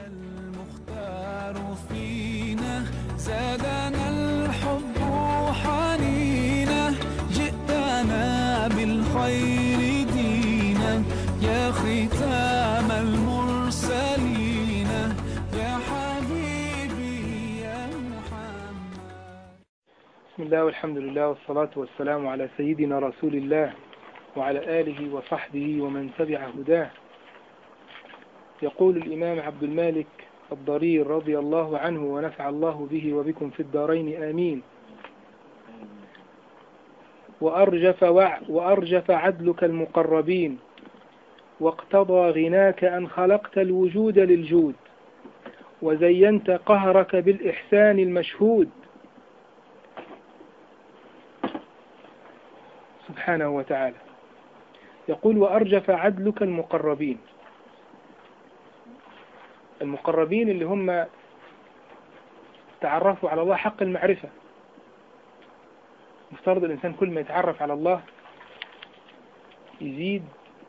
المختار فينا زادنا الحب حنينا جئتنا بالخير دينا يا ختام المرسلين يا حبيبي يا محمد بسم الله والحمد لله والصلاة والسلام على سيدنا رسول الله وعلى آله وصحبه ومن تبع هداه يقول الإمام عبد المالك الضرير رضي الله عنه ونفع الله به وبكم في الدارين آمين وأرجف, وع وأرجف عدلك المقربين واقتضى غناك أن خلقت الوجود للجود وزينت قهرك بالإحسان المشهود سبحانه وتعالى يقول وأرجف عدلك المقربين المقربين اللي هم تعرفوا على الله حق المعرفة مفترض الإنسان كل ما يتعرف على الله يزيد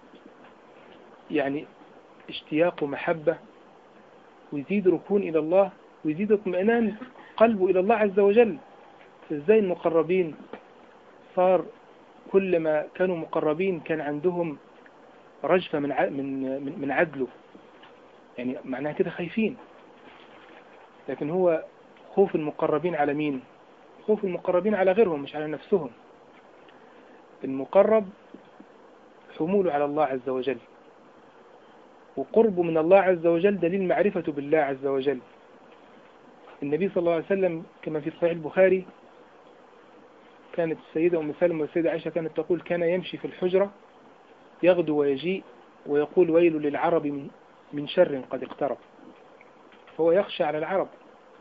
يعني اشتياق ومحبة ويزيد ركون إلى الله ويزيد اطمئنان قلبه إلى الله عز وجل فازاي المقربين صار كل ما كانوا مقربين كان عندهم رجفة من من من عدله يعني معناها كده خايفين لكن هو خوف المقربين على مين خوف المقربين على غيرهم مش على نفسهم المقرب حموله على الله عز وجل وقربه من الله عز وجل دليل معرفة بالله عز وجل النبي صلى الله عليه وسلم كما في صحيح البخاري كانت السيدة أم سلمة والسيدة عائشة كانت تقول كان يمشي في الحجرة يغدو ويجيء ويقول ويل للعرب من من شر قد اقترب فهو يخشى على العرب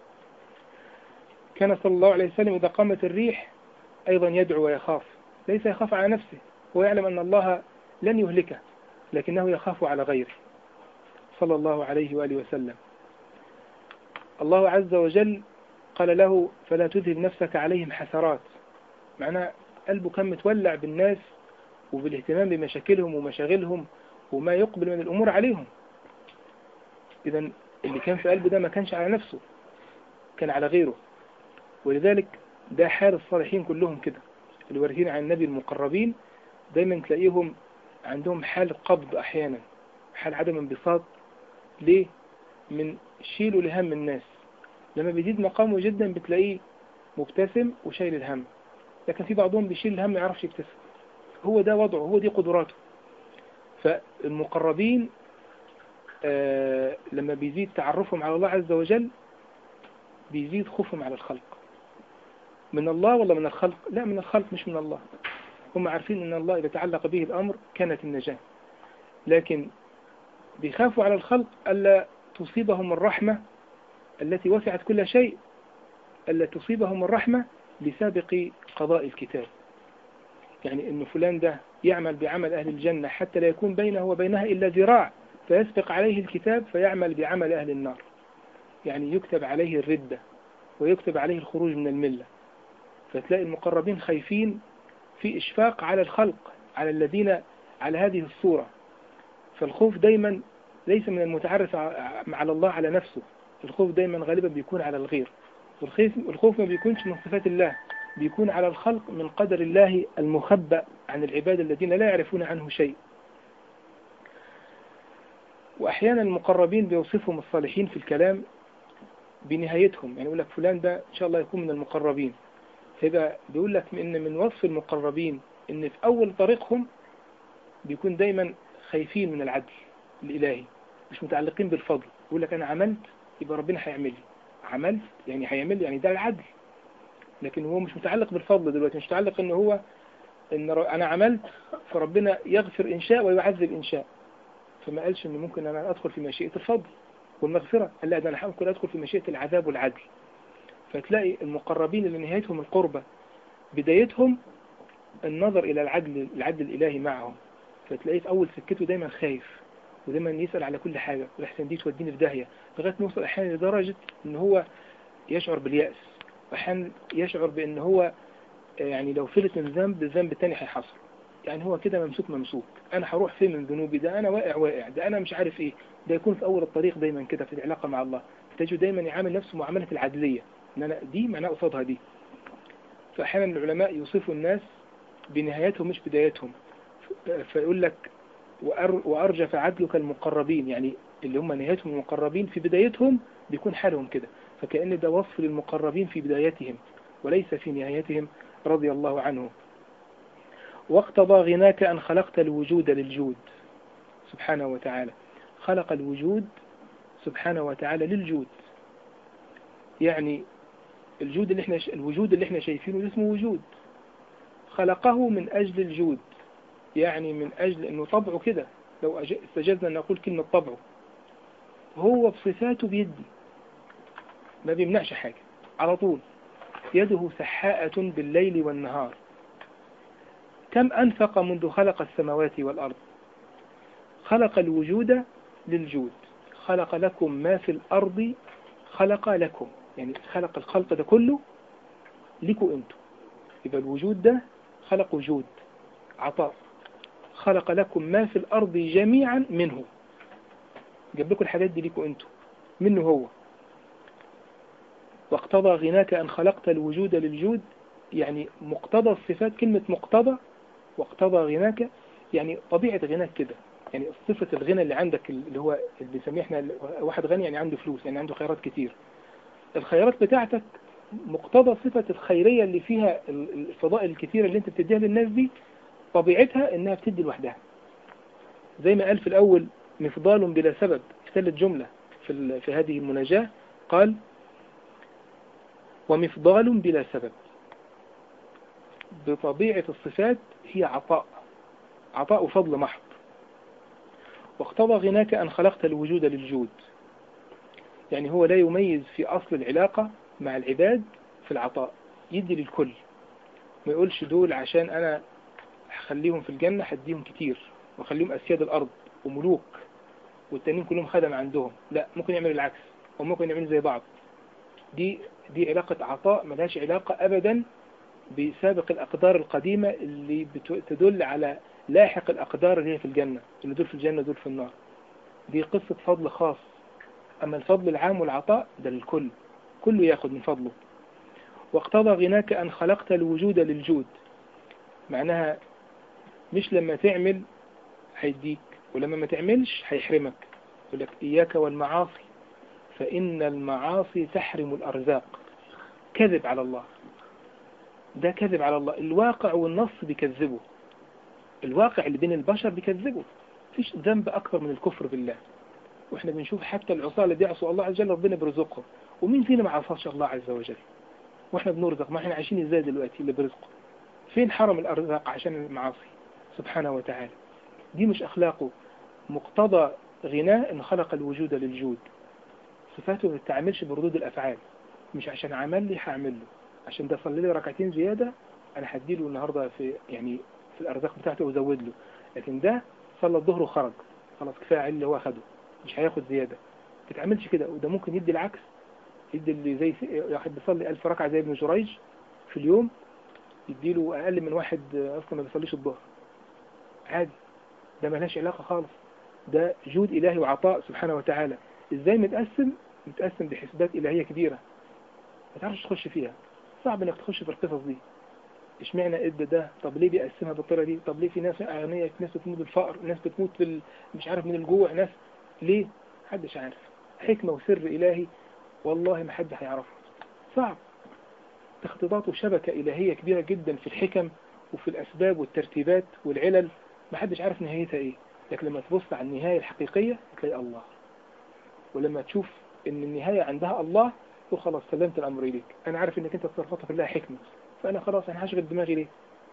كان صلى الله عليه وسلم إذا قامت الريح أيضا يدعو ويخاف ليس يخاف على نفسه هو يعلم أن الله لن يهلكه لكنه يخاف على غيره صلى الله عليه وآله وسلم الله عز وجل قال له فلا تذهب نفسك عليهم حسرات معناه قلبه كان متولع بالناس وبالاهتمام بمشاكلهم ومشاغلهم وما يقبل من الأمور عليهم إذا اللي كان في قلبه ده ما كانش على نفسه كان على غيره ولذلك ده حال الصالحين كلهم كده اللي وارثين عن النبي المقربين دايما تلاقيهم عندهم حال قبض أحيانا حال عدم انبساط ليه من شيله لهم الناس لما بيزيد مقامه جدا بتلاقيه مبتسم وشايل الهم لكن في بعضهم بيشيل الهم ما يعرفش يبتسم هو ده وضعه هو دي قدراته فالمقربين آه لما بيزيد تعرفهم على الله عز وجل بيزيد خوفهم على الخلق من الله ولا من الخلق لا من الخلق مش من الله هم عارفين ان الله إذا تعلق به الأمر كانت النجاة لكن بيخافوا على الخلق ألا تصيبهم الرحمة التي وسعت كل شيء ألا تصيبهم الرحمة لسابق قضاء الكتاب يعني أن فلان ده يعمل بعمل أهل الجنة حتى لا يكون بينه وبينها إلا ذراع فيسبق عليه الكتاب فيعمل بعمل أهل النار يعني يكتب عليه الردة ويكتب عليه الخروج من الملة فتلاقي المقربين خايفين في إشفاق على الخلق على الذين على هذه الصورة فالخوف دايما ليس من المتعرف على الله على نفسه الخوف دايما غالبا بيكون على الغير والخوف ما بيكونش من صفات الله بيكون على الخلق من قدر الله المخبأ عن العباد الذين لا يعرفون عنه شيء وأحيانا المقربين بيوصفهم الصالحين في الكلام بنهايتهم يعني يقول لك فلان ده إن شاء الله يكون من المقربين فيبقى بيقول لك إن من وصف المقربين إن في أول طريقهم بيكون دايما خايفين من العدل الإلهي مش متعلقين بالفضل يقول لك أنا عملت يبقى ربنا هيعمل لي عملت يعني هيعمل يعني ده العدل لكن هو مش متعلق بالفضل دلوقتي مش متعلق ان هو ان انا عملت فربنا يغفر ان شاء ويعذب ان شاء فما قالش ان ممكن انا ادخل في مشيئة الفضل والمغفرة قال لا ده انا ممكن ادخل في مشيئة العذاب والعدل فتلاقي المقربين اللي نهايتهم القربة بدايتهم النظر الى العدل العدل الالهي معهم فتلاقيه في اول سكته دايما خايف ودايما يسأل على كل حاجة والأحسن دي توديني في داهية لغاية ما يوصل أحيانا لدرجة إن هو يشعر باليأس وأحيانا يشعر بأن هو يعني لو فلت من ذنب الذنب التاني هيحصل يعني هو كده ممسوك ممسوك انا هروح فين من ذنوبي ده انا واقع واقع ده انا مش عارف ايه ده يكون في اول الطريق دايما كده في العلاقه مع الله تجد دايما يعامل نفسه معامله العدليه ان انا دي معناها قصادها دي فاحيانا العلماء يوصفوا الناس بنهايتهم مش بدايتهم فيقول لك وأر وارجف عدلك المقربين يعني اللي هم نهايتهم المقربين في بدايتهم بيكون حالهم كده فكأن ده وصف للمقربين في بدايتهم وليس في نهايتهم رضي الله عنه واقتضى غناك أن خلقت الوجود للجود سبحانه وتعالى خلق الوجود سبحانه وتعالى للجود يعني الجود اللي احنا الوجود اللي احنا شايفينه اسمه وجود خلقه من أجل الجود يعني من أجل أنه طبعه كده لو استجزنا أن نقول كلمة طبعه هو بصفاته بيدي ما بيمنعش حاجة على طول يده سحاءة بالليل والنهار كم أنفق منذ خلق السماوات والأرض خلق الوجود للجود خلق لكم ما في الأرض خلق لكم يعني خلق الخلق ده كله لكم انتوا يبقى الوجود ده خلق وجود عطاء خلق لكم ما في الأرض جميعا منه جاب لكم الحاجات دي لكم انتوا منه هو واقتضى غناك أن خلقت الوجود للجود يعني مقتضى الصفات كلمة مقتضى واقتضى غناك يعني طبيعة غناك كده يعني صفة الغنى اللي عندك اللي هو اللي بنسميه احنا واحد غني يعني عنده فلوس يعني عنده خيارات كتير الخيارات بتاعتك مقتضى صفة الخيرية اللي فيها الفضائل الكثيرة اللي انت بتديها للناس دي طبيعتها انها بتدي لوحدها زي ما قال في الاول مفضال بلا سبب اختلت جملة في, في هذه المناجاة قال ومفضال بلا سبب بطبيعة الصفات هي عطاء عطاء وفضل محض واقتضى غناك أن خلقت الوجود للجود يعني هو لا يميز في أصل العلاقة مع العباد في العطاء يدي للكل ما يقولش دول عشان أنا هخليهم في الجنة هديهم كتير وخليهم أسياد الأرض وملوك والتانيين كلهم خدم عندهم لا ممكن يعمل العكس وممكن يعمل زي بعض دي دي علاقة عطاء ملهاش علاقة أبدا بسابق الأقدار القديمة اللي تدل على لاحق الأقدار اللي هي في الجنة اللي دول في الجنة دول في النار دي قصة فضل خاص أما الفضل العام والعطاء ده للكل كله ياخد من فضله واقتضى غناك أن خلقت الوجود للجود معناها مش لما تعمل هيديك ولما ما تعملش هيحرمك يقول لك إياك والمعاصي فإن المعاصي تحرم الأرزاق كذب على الله ده كذب على الله الواقع والنص بيكذبه الواقع اللي بين البشر بيكذبه فيش ذنب أكبر من الكفر بالله واحنا بنشوف حتى العصاة اللي بيعصوا الله عز وجل ربنا بيرزقهم ومين فينا ما عصاش الله عز وجل واحنا بنرزق ما احنا عايشين ازاي دلوقتي اللي برزقه فين حرم الأرزاق عشان المعاصي سبحانه وتعالى دي مش أخلاقه مقتضى غناه ان خلق الوجود للجود صفاته ما بتتعاملش بردود الأفعال مش عشان عمل لي هعمل له عشان ده صلي لي ركعتين زيادة أنا هديله النهاردة في يعني في الأرزاق بتاعته وزود له لكن ده صلى الظهر وخرج خلاص كفاية اللي هو أخده مش هياخد زيادة ما تتعاملش كده وده ممكن يدي العكس يدي اللي زي واحد بيصلي ألف ركعة زي ابن جريج في اليوم يديله أقل من واحد أصلا ما بيصليش الظهر عادي ده ملهاش علاقة خالص ده جود إلهي وعطاء سبحانه وتعالى إزاي متقسم متقسم بحسبات إلهية كبيرة ما تعرفش تخش فيها صعب انك تخش في القصص دي اشمعنى ادى ده طب ليه بيقسمها بالطريقه دي طب ليه في ناس اغنياء في ناس بتموت بالفقر ناس بتموت بال... مش عارف من الجوع ناس ليه محدش عارف حكمة وسر إلهي والله ما حد هيعرفه صعب تخطيطات وشبكة إلهية كبيرة جدا في الحكم وفي الأسباب والترتيبات والعلل ما حدش عارف نهايتها إيه لكن لما تبص على النهاية الحقيقية تلاقي الله ولما تشوف إن النهاية عندها الله وخلاص سلمت الأمر إليك أنا عارف إنك أنت تصرفاتك كلها حكمة فأنا خلاص أنا هشغل دماغي ليه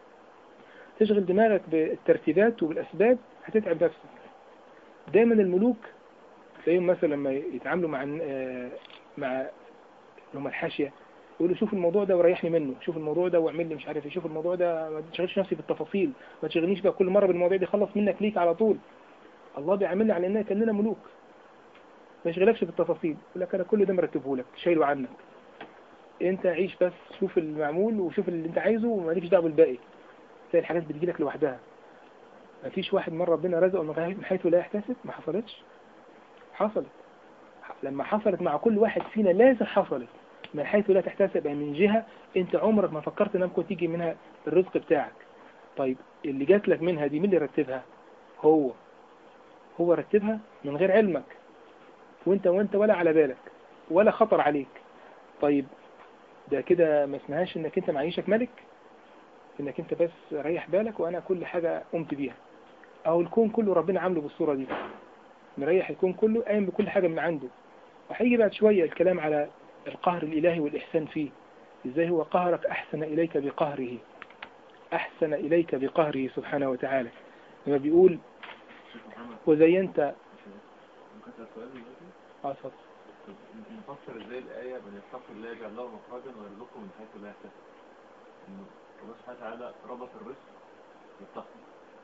تشغل دماغك بالترتيبات وبالأسباب هتتعب نفسك دايما الملوك تلاقيهم مثلا لما يتعاملوا مع مع هم الحاشية يقولوا شوف الموضوع ده وريحني منه شوف الموضوع ده واعمل لي مش عارف ايه شوف الموضوع ده ما تشغلش نفسي بالتفاصيل ما تشغلنيش بقى كل مرة بالمواضيع دي خلص منك ليك على طول الله بيعاملنا على اننا كاننا ملوك ما يشغلكش بالتفاصيل يقول لك انا كل ده مرتبه لك شايله عنك انت عيش بس شوف المعمول وشوف اللي انت عايزه ومالكش دعوه بالباقي تلاقي الحاجات بتجي لك لوحدها مفيش واحد مرة ربنا رزقه من غير- من حيث لا يحتسب ما حصلتش حصلت لما حصلت مع كل واحد فينا لازم حصلت من حيث لا تحتسب يعني من جهة انت عمرك ما فكرت انها ممكن تيجي منها الرزق بتاعك طيب اللي جات لك منها دي مين اللي رتبها هو هو رتبها من غير علمك وانت وانت ولا على بالك ولا خطر عليك طيب ده كده ما اسمهاش انك انت معيشك ملك انك انت بس ريح بالك وانا كل حاجة قمت بيها او الكون كله ربنا عامله بالصورة دي مريح الكون كله قايم بكل حاجة من عنده وهيجي بعد شوية الكلام على القهر الإلهي والإحسان فيه إزاي هو قهرك أحسن إليك بقهره أحسن إليك بقهره سبحانه وتعالى لما بيقول شيخ محمد وزينت ممكن اسال سؤال دلوقتي آه، اتفضل. طب نفسر ازاي الايه من يتقي الله يجعل له مخرجا ويرزقه من حيث لا يحتسب انه الله سبحانه وتعالى ربط الرزق بالتقوى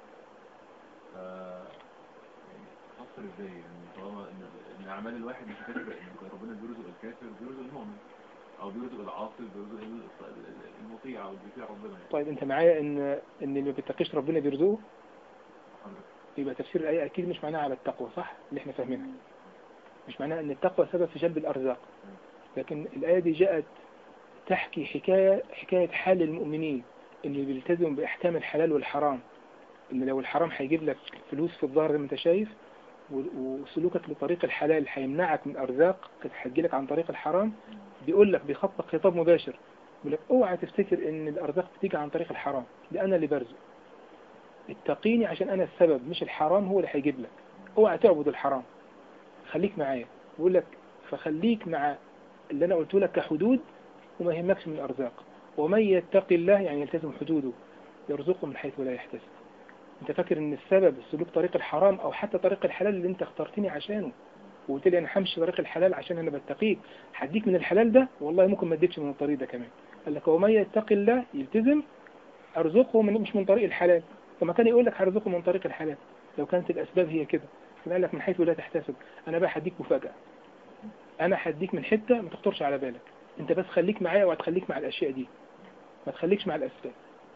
ف يعني نفسر ازاي يعني طالما ان ان اعمال الواحد مش هتفرق ان ربنا بيرزق الكافر بيرزق المؤمن او بيرزق العاصي بيرزق ال- المطيع او اللي بيطيع ربنا يعني طيب أنت معايا إن إن اللي ما بيتقيش ربنا بيرزقه حضرتك. يبقى تفسير الآية أكيد مش معناها على التقوى صح اللي إحنا فاهمينها مش معناها إن التقوى سبب في جلب الأرزاق لكن الآية دي جاءت تحكي حكاية حكاية حال المؤمنين اللي بيلتزموا بأحكام الحلال والحرام إن لو الحرام هيجيب لك فلوس في الظهر زي ما أنت شايف و- وسلوكك لطريق الحلال هيمنعك من أرزاق كانت هتجيلك عن طريق الحرام بيقول لك بيخطط خطاب مباشر بيقول لك اوعى تفتكر ان الارزاق بتيجي عن طريق الحرام ده انا اللي برزق اتقيني عشان انا السبب مش الحرام هو اللي هيجيب لك اوعى تعبد الحرام خليك معايا بيقول لك فخليك مع اللي انا قلته لك كحدود وما يهمكش من الارزاق ومن يتقي الله يعني يلتزم حدوده يرزقه من حيث لا يحتسب انت فاكر ان السبب سلوك طريق الحرام او حتى طريق الحلال اللي انت اخترتني عشانه وقلت لي انا همشي طريق الحلال عشان انا بتقيك هديك من الحلال ده والله ممكن ما اديكش من الطريق ده كمان قال لك ومن يتقي الله يلتزم ارزقه من مش من طريق الحلال فما كان يقول لك هرزقه من طريق الحلال لو كانت الاسباب هي كده كان قال لك من حيث لا تحتسب انا بقى هديك مفاجاه انا هديك من حته ما تخطرش على بالك انت بس خليك معايا وهتخليك مع الاشياء دي ما تخليكش مع الاسباب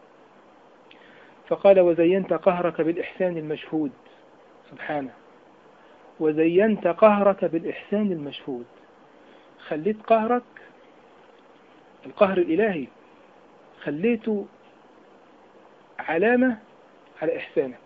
فقال وزينت قهرك بالاحسان المشهود سبحانه وزينت قهرك بالإحسان المشهود خليت قهرك القهر الإلهي خليته علامة على إحسانك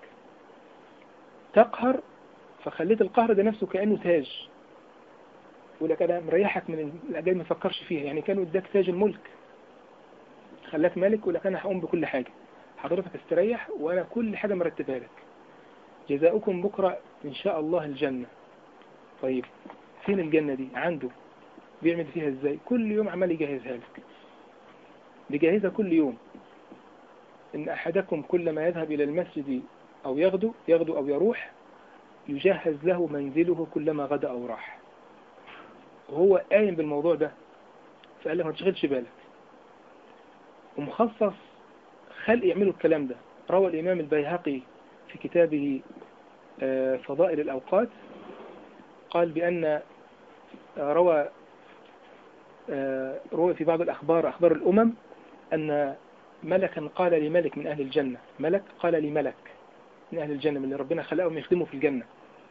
تقهر فخليت القهر ده نفسه كأنه تاج يقول لك أنا مريحك من الأجال ما فكرش فيها يعني كانوا اداك تاج الملك خلاك ملك يقول لك أنا هقوم بكل حاجة حضرتك استريح وأنا كل حاجة مرتبها لك جزاؤكم بكرة إن شاء الله الجنة طيب فين الجنة دي عنده بيعمل فيها ازاي كل يوم عمال يجهزها لك بيجهزها كل يوم إن أحدكم كلما يذهب إلى المسجد أو يغدو يغدو أو يروح يجهز له منزله كلما غدا أو راح وهو قايم بالموضوع ده فقال لك ما تشغلش بالك ومخصص خلق يعملوا الكلام ده روى الإمام البيهقي في كتابه آه، فضائل الأوقات قال بأن آه، روى آه، روى في بعض الأخبار أخبار الأمم أن ملكا قال لملك من أهل الجنة ملك قال لملك من أهل الجنة من اللي ربنا خلقهم يخدموا في الجنة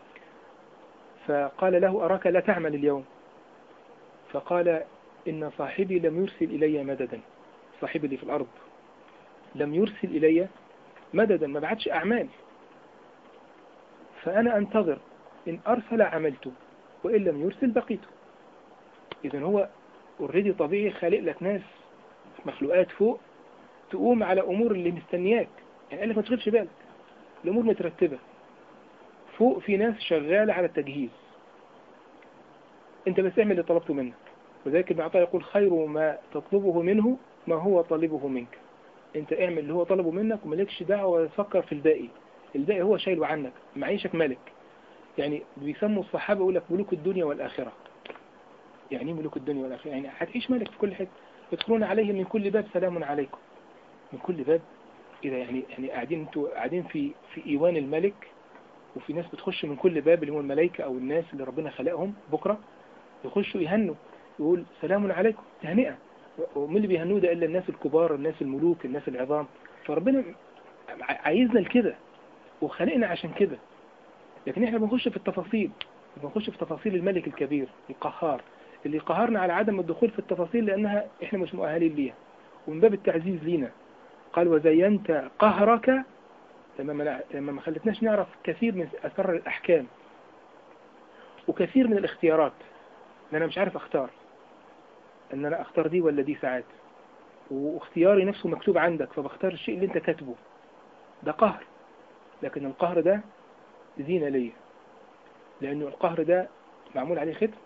فقال له أراك لا تعمل اليوم فقال إن صاحبي لم يرسل إلي مددا صاحبي اللي في الأرض لم يرسل إلي مددا ما بعتش أعمال فأنا أنتظر إن أرسل عملته وإن لم يرسل بقيته إذن هو اوريدي طبيعي خالق لك ناس مخلوقات فوق تقوم على أمور اللي مستنياك يعني قال لك ما تشغلش بالك الأمور مترتبة فوق في ناس شغالة على التجهيز انت بس اعمل اللي طلبته منك وذلك ابن عطاء يقول خير ما تطلبه منه ما هو طالبه منك انت اعمل اللي هو طلبه منك وملكش دعوة تفكر في الباقي الباقي هو شايله عنك معيشك ملك يعني بيسموا الصحابة يقول لك ملوك الدنيا والآخرة يعني ايه ملوك الدنيا والآخرة يعني هتعيش ملك في كل حتة يدخلون عليهم من كل باب سلام عليكم من كل باب إذا يعني يعني قاعدين انتوا قاعدين في في إيوان الملك وفي ناس بتخش من كل باب اللي هم الملائكة أو الناس اللي ربنا خلقهم بكرة يخشوا يهنوا يقول سلام عليكم تهنئة ومين اللي بيهنوه ده إلا الناس الكبار الناس الملوك الناس العظام فربنا عايزنا لكده وخلقنا عشان كده لكن احنا بنخش في التفاصيل بنخش في تفاصيل الملك الكبير القهار اللي قهرنا على عدم الدخول في التفاصيل لأنها احنا مش مؤهلين ليها ومن باب التعزيز لينا قال وزينت قهرك لما ما لما ما خلتناش نعرف كثير من أسرار الأحكام وكثير من الاختيارات ان انا مش عارف اختار ان انا اختار دي ولا دي ساعات واختياري نفسه مكتوب عندك فبختار الشيء اللي انت كاتبه ده قهر لكن القهر ده زينة ليا لانه القهر ده معمول عليه ختم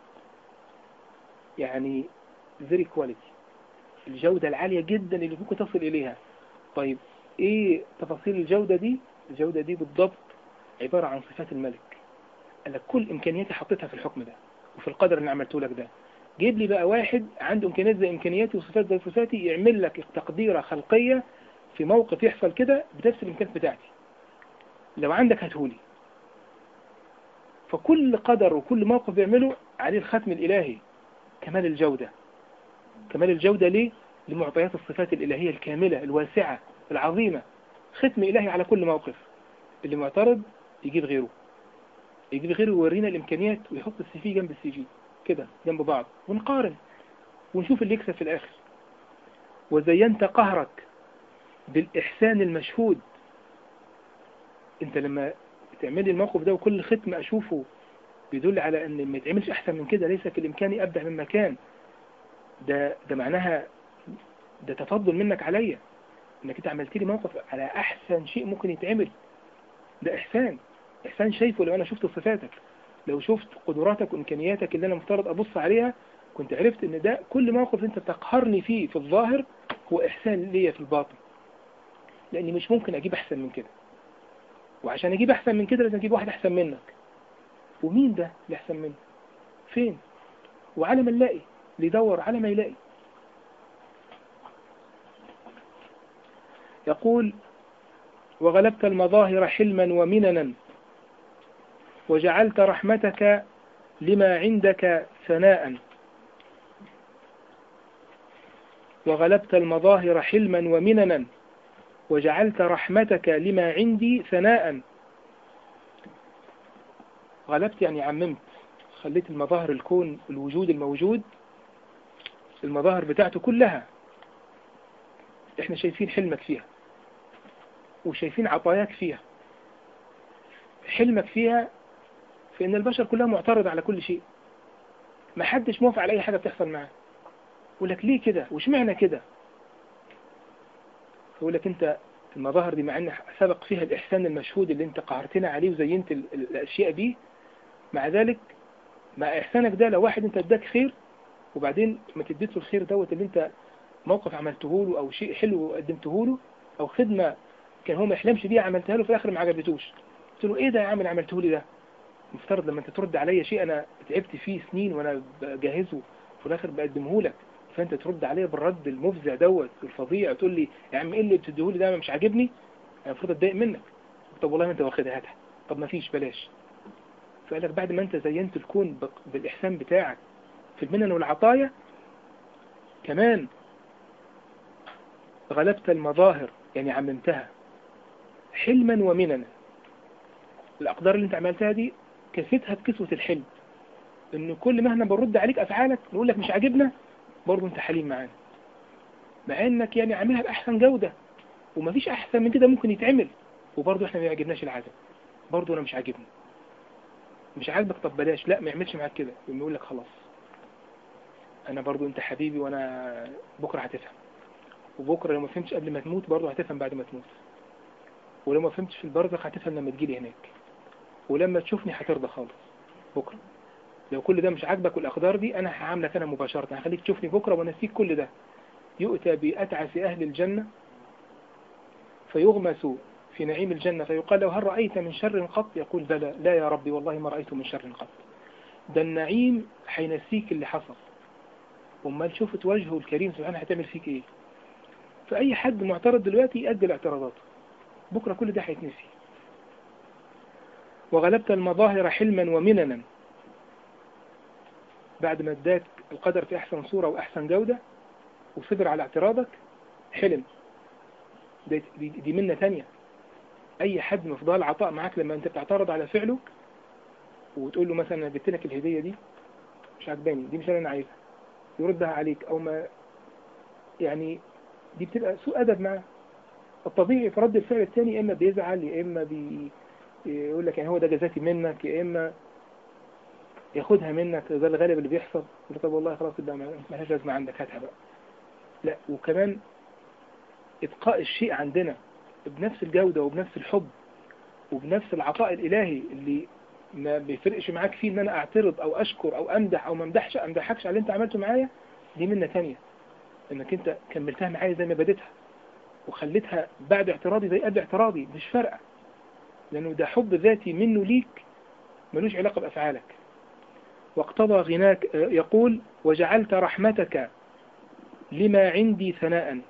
يعني very quality الجودة العالية جدا اللي ممكن تصل إليها طيب إيه تفاصيل الجودة دي الجودة دي بالضبط عبارة عن صفات الملك قال لك كل إمكانياتي حطيتها في الحكم ده وفي القدر اللي عملته لك ده جيب لي بقى واحد عنده إمكانيات زي إمكانياتي وصفات زي صفاتي يعمل لك تقديرة خلقية في موقف يحصل كده بنفس الإمكانيات بتاعتي لو عندك هاتهولي فكل قدر وكل موقف بيعمله عليه الختم الإلهي كمال الجودة كمال الجودة ليه؟ لمعطيات الصفات الإلهية الكاملة الواسعة العظيمة ختم إلهي على كل موقف اللي معترض يجيب غيره يجيب غيره ويورينا الإمكانيات ويحط السي في جنب السي جي كده جنب بعض ونقارن ونشوف اللي يكسب في الآخر وزينت قهرك بالإحسان المشهود انت لما تعملي الموقف ده وكل ختم أشوفه بيدل على ان ما يتعملش احسن من كده ليس في الامكان ابدع من مكان ده ده معناها ده تفضل منك عليا انك انت عملت لي موقف على احسن شيء ممكن يتعمل ده احسان احسان شايفه لو انا شفت صفاتك لو شفت قدراتك وامكانياتك اللي انا مفترض ابص عليها كنت عرفت ان ده كل موقف انت تقهرني فيه في الظاهر هو احسان ليا في الباطن لاني مش ممكن اجيب احسن من كده وعشان اجيب احسن من كده لازم اجيب واحد احسن منك ومين ده اللي احسن منه فين وعلى ما نلاقي اللي يدور على ما يلاقي يقول وغلبت المظاهر حلما ومننا وجعلت رحمتك لما عندك ثناء وغلبت المظاهر حلما ومننا وجعلت رحمتك لما عندي ثناء غلبت يعني عممت خليت المظاهر الكون الوجود الموجود المظاهر بتاعته كلها احنا شايفين حلمك فيها وشايفين عطاياك فيها حلمك فيها في ان البشر كلها معترض على كل شيء ما حدش موافق على اي حاجة بتحصل معاه يقول لك ليه كده وش معنى كده يقول لك انت المظاهر دي مع ان سبق فيها الاحسان المشهود اللي انت قهرتنا عليه وزينت ال- ال- الاشياء بيه مع ذلك مع احسانك ده لو واحد انت اداك خير وبعدين ما تديت له الخير دوت اللي انت موقف عملته له او شيء حلو قدمته له او خدمة كان هو ما يحلمش بيها عملتها له في الاخر ما عجبتوش قلت له ايه ده يا عم اللي عملته لي ده مفترض لما انت ترد عليا شيء انا تعبت فيه سنين وانا بجهزه في الاخر بقدمه لك فانت ترد عليا بالرد المفزع دوت الفظيع تقول لي يا عم ايه اللي بتديهولي ده مش عاجبني انا المفروض اتضايق منك طب والله ما انت واخدها هاتها طب ما فيش بلاش فقال لك بعد ما انت زينت الكون بق- بالاحسان بتاعك في المنن والعطايا كمان غلبت المظاهر يعني عممتها حلما ومننا الأقدار اللي انت عملتها دي كفتها بكسوة الحلم ان كل ما احنا بنرد عليك افعالك نقول لك مش عاجبنا برضه انت حليم معانا مع انك يعني عاملها باحسن جودة ومفيش احسن من كده ممكن يتعمل وبرضه احنا ما يعجبناش العدد برضه انا مش عاجبني مش عاجبك طب بلاش لا ما يعملش معاك كده يقوم يقول لك خلاص انا برضه انت حبيبي وانا بكره هتفهم وبكره لو ما فهمتش قبل ما تموت برضه هتفهم بعد ما تموت ولو ما فهمتش في البرزخ هتفهم لما تجيلي هناك ولما تشوفني هترضى خالص بكره لو كل ده مش عاجبك والأقدار دي أنا هعاملك أنا مباشرة هخليك تشوفني بكرة ونسيك كل ده يؤتى بأتعس أهل الجنة فيغمس في نعيم الجنة فيقال له هل رأيت من شر قط يقول بلى لا يا ربي والله ما رأيت من شر قط ده النعيم هينسيك اللي حصل أمال شوفت وجهه الكريم سبحانه هتعمل فيك إيه فأي حد معترض دلوقتي يأجل اعتراضاته بكرة كل ده هيتنسي وغلبت المظاهر حلما ومننا بعد ما اداك القدر في أحسن صورة وأحسن جودة وصبر على اعتراضك حلم دي, دي, دي منة تانية اي حد مفضل العطاء معاك لما انت بتعترض على فعله وتقول له مثلا انا جبت لك الهديه دي مش عجباني دي مش اللي انا عايزها يردها عليك او ما يعني دي بتبقى سوء ادب معاه الطبيعي في رد الفعل الثاني يا اما بيزعل يا اما بي يقول لك يعني هو ده جزاتي منك يا اما ياخدها منك ده الغالب اللي بيحصل يقول له طب والله خلاص ده ما لهاش لازمه عندك هاتها بقى لا وكمان اتقاء الشيء عندنا بنفس الجودة وبنفس الحب وبنفس العطاء الإلهي اللي ما بيفرقش معاك فيه ان انا اعترض او اشكر او امدح او ما امدحش امدحكش على اللي انت عملته معايا دي منة تانية انك انت كملتها معايا زي ما بديتها وخليتها بعد اعتراضي زي قبل اعتراضي مش فارقة لانه ده حب ذاتي منه ليك ملوش علاقة بافعالك واقتضى غناك يقول وجعلت رحمتك لما عندي ثناء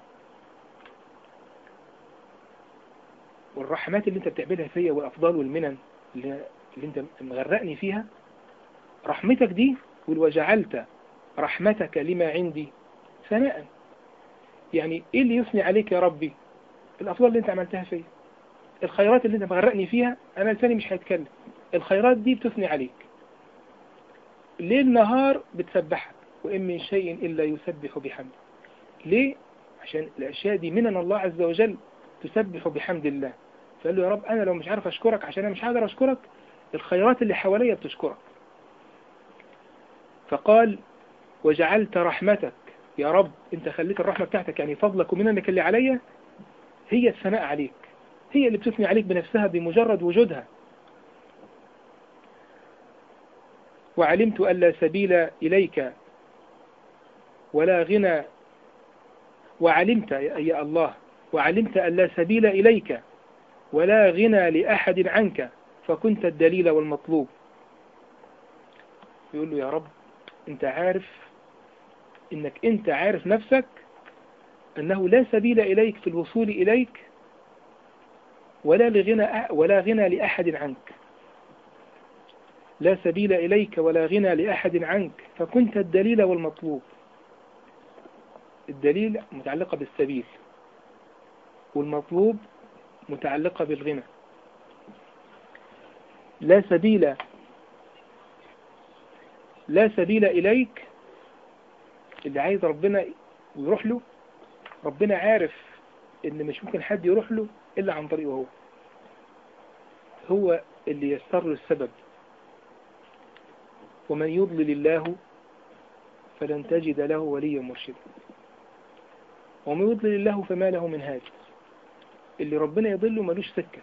والرحمات اللي انت بتعملها فيا والافضال والمنن اللي, اللي انت مغرقني فيها رحمتك دي وجعلت رحمتك لما عندي ثناء يعني ايه اللي يثني عليك يا ربي الافضال اللي انت عملتها فيا الخيرات اللي انت مغرقني فيها انا لساني مش هيتكلم الخيرات دي بتثني عليك ليل نهار بتسبحك وإن من شيء إلا يسبح بحمده ليه؟ عشان الأشياء دي منن الله عز وجل تسبح بحمد الله فقال له يا رب أنا لو مش عارف أشكرك عشان أنا مش هقدر أشكرك الخيرات اللي حواليا بتشكرك فقال وجعلت رحمتك يا رب انت خليت الرحمة بتاعتك يعني فضلك ومننك اللي عليا هي الثناء عليك هي اللي بتثني عليك بنفسها بمجرد وجودها وعلمت أن لا سبيل إليك ولا غنى وعلمت يا الله وعلمت أن لا سبيل إليك ولا غنى لأحد عنك فكنت الدليل والمطلوب يقول له يا رب انت عارف انك انت عارف نفسك انه لا سبيل اليك في الوصول اليك ولا لغنى ولا غنى لأحد عنك لا سبيل إليك ولا غنى لأحد عنك فكنت الدليل والمطلوب الدليل متعلقة بالسبيل والمطلوب متعلقة بالغنى لا سبيل لا سبيل إليك اللي عايز ربنا ويروح له ربنا عارف ان مش ممكن حد يروح له الا عن طريقه هو هو اللي يسر له السبب ومن يضلل الله فلن تجد له وليا مرشدا ومن يضلل الله فما له من هاد اللي ربنا يضله ملوش سكة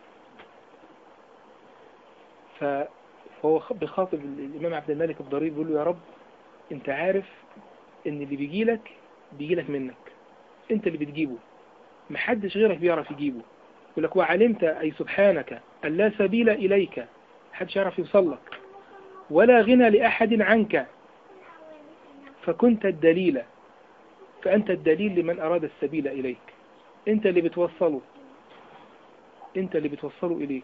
فهو بخاطب الإمام عبد الملك الضرير بيقول له يا رب انت عارف ان اللي بيجي لك بيجي لك منك انت اللي بتجيبه محدش غيرك بيعرف يجيبه يقول لك وعلمت أي سبحانك أن لا سبيل إليك محدش يعرف يوصل لك ولا غنى لأحد عنك فكنت الدليل فأنت الدليل لمن أراد السبيل إليك أنت اللي بتوصله أنت اللي بتوصله إليك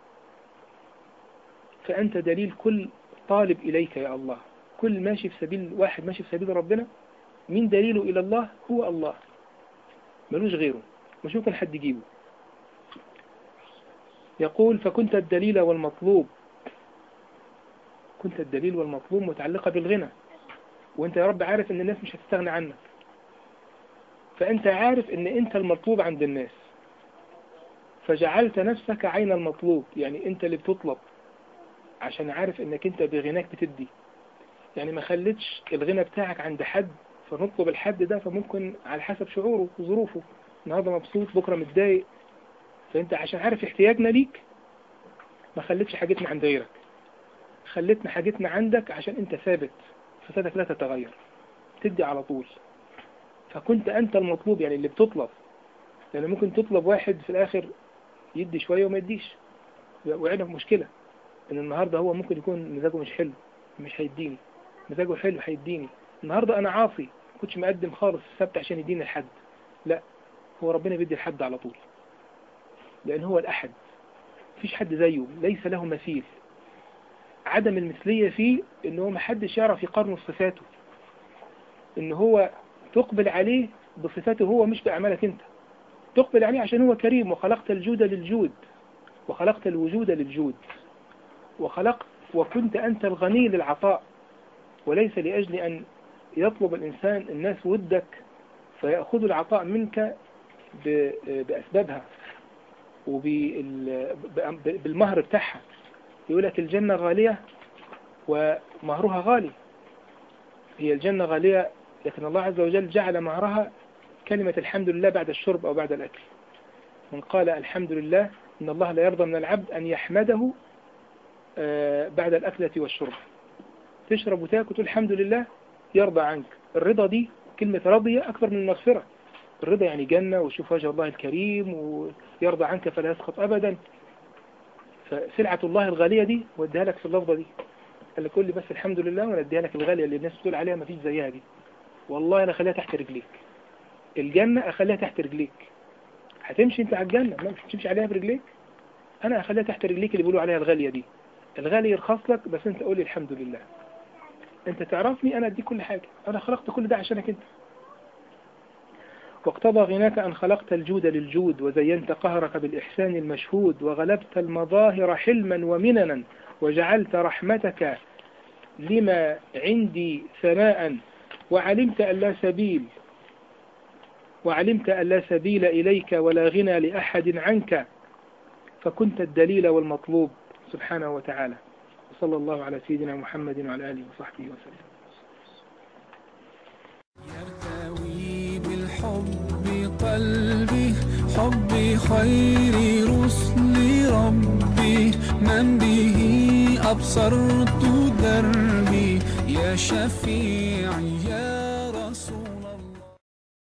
فأنت دليل كل طالب إليك يا الله كل ماشي في سبيل واحد ماشي في سبيل ربنا مين دليله إلى الله هو الله ملوش غيره مش ممكن حد يجيبه يقول فكنت الدليل والمطلوب كنت الدليل والمطلوب متعلقة بالغنى وانت يا رب عارف ان الناس مش هتستغنى عنك فانت عارف ان انت المطلوب عند الناس فجعلت نفسك عين المطلوب يعني انت اللي بتطلب عشان عارف انك انت بغناك بتدي يعني ما خليتش الغنى بتاعك عند حد فنطلب الحد ده فممكن على حسب شعوره وظروفه النهارده مبسوط بكره متضايق فانت عشان عارف احتياجنا ليك ما خليتش حاجتنا عند غيرك خليتنا حاجتنا عندك عشان انت ثابت صفاتك لا تتغير تدي على طول فكنت انت المطلوب يعني اللي بتطلب لان يعني ممكن تطلب واحد في الاخر يدي شوية وما يديش وقعنا في مشكلة ان النهاردة هو ممكن يكون مزاجه مش حلو مش هيديني مزاجه حلو هيديني النهاردة انا عاصي كنتش مقدم خالص السبت عشان يديني الحد لا هو ربنا بيدي الحد على طول لان هو الاحد مفيش حد زيه ليس له مثيل عدم المثلية فيه ان هو محدش يعرف يقارنه بصفاته ان هو تقبل عليه بصفاته هو مش بأعمالك انت تقبل عليه عشان هو كريم وخلقت الجود للجود وخلقت الوجود للجود وخلقت وكنت أنت الغني للعطاء وليس لأجل أن يطلب الإنسان الناس ودك فيأخذ العطاء منك ب- بأسبابها وبالمهر بتاعها يقول لك الجنة غالية ومهرها غالي هي الجنة غالية لكن الله عز وجل جعل مهرها كلمة الحمد لله بعد الشرب أو بعد الأكل من قال الحمد لله إن الله لا يرضى من العبد أن يحمده آه، بعد الأكلة والشرب تشرب وتاكل وتقول الحمد لله يرضى عنك الرضا دي كلمة رضي أكثر من المغفرة الرضا يعني جنة وشوف وجه الله الكريم ويرضى عنك فلا يسخط أبدا فسلعة الله الغالية دي وديها لك في اللفظة دي قال لك قول لي بس الحمد لله وانا اديها لك الغالية اللي الناس بتقول عليها ما فيش زيها دي والله انا اخليها تحت رجليك الجنة اخليها تحت رجليك هتمشي انت على الجنة ما مش تمشي عليها برجليك انا اخليها تحت رجليك اللي بيقولوا عليها الغالية دي الغالي يرخص لك بس انت قول لي الحمد لله انت تعرفني انا اديك كل حاجة انا خلقت كل ده عشانك انت واقتضى غناك أن خلقت الجود للجود وزينت قهرك بالإحسان المشهود وغلبت المظاهر حلما ومننا وجعلت رحمتك لما عندي ثناء وعلمت أن لا سبيل وعلمت أن لا سبيل إليك ولا غنى لأحد عنك فكنت الدليل والمطلوب سبحانه وتعالى وصلى الله على سيدنا محمد وعلى آله وصحبه وسلم يرتوي بالحب قلبي حب خير رسل ربي من به أبصرت دربي يا شفيعي يا